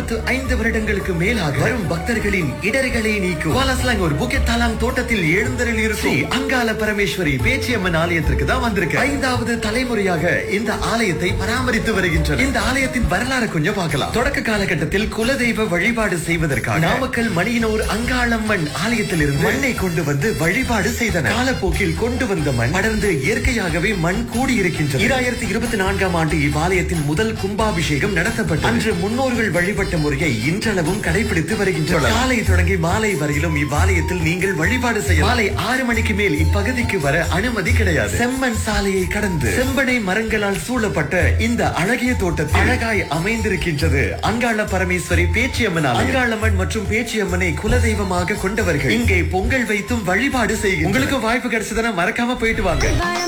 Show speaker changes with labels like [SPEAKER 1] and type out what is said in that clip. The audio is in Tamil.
[SPEAKER 1] முப்பத்து ஐந்து வருடங்களுக்கு மேலாக வரும் பக்தர்களின் இடர்களை நீக்கும் வாலாஸ்லாங் ஒரு புக்கெட் தாலாங் தோட்டத்தில் எழுந்தரில் இருக்கும் ஸ்ரீ அங்காள பரமேஸ்வரி பேச்சியம்மன் ஆலயத்திற்கு தான் வந்திருக்கு ஐந்தாவது தலைமுறையாக இந்த ஆலயத்தை பராமரித்து வருகின்றனர் இந்த ஆலயத்தின் வரலாறு கொஞ்சம் பார்க்கலாம் தொடக்க காலகட்டத்தில் குலதெய்வ வழிபாடு செய்வதற்காக நாமக்கல் மணியனூர் அங்காளம்மன் ஆலயத்தில் இருந்து மண்ணை கொண்டு வந்து வழிபாடு செய்தனர் காலப்போக்கில் கொண்டு வந்த மண் படர்ந்து இயற்கையாகவே மண் கூடி இருக்கின்றது இராயிரத்தி இருபத்தி நான்காம் ஆண்டு இவ்வாலயத்தின் முதல் கும்பாபிஷேகம் நடத்தப்பட்டது அன்று முன்னோர்கள் வழிபட்ட முறையை இன்றளவும் கடைபிடித்து வருகின்றனர் காலை தொடங்கி மாலை வரையிலும் இவ்வாலயத்தில் நீங்கள் வழிபாடு செய்ய மாலை ஆறு மணிக்கு மேல் இப்பகுதிக்கு வர அனுமதி கிடையாது செம்மண் சாலையை கடந்து செம்பனை மரங்களால் சூழப்பட்ட இந்த அழகிய தோட்டத்தில் அழகாய் அமைந்திருக்கின்றது அங்காள பரமேஸ்வரி பேச்சியம்மன் ஆலயம். அங்காளம்மன் மற்றும் பேச்சியம்மனை குலதெய்வமாக கொண்டவர்கள் இங்கே பொங்கல் வைத்தும் வழிபாடு செய்கின்றனர் உங்களுக்கு வாய்ப்பு கிடைச்சதுன்னா மறக்காம போயிட்டு வாங்க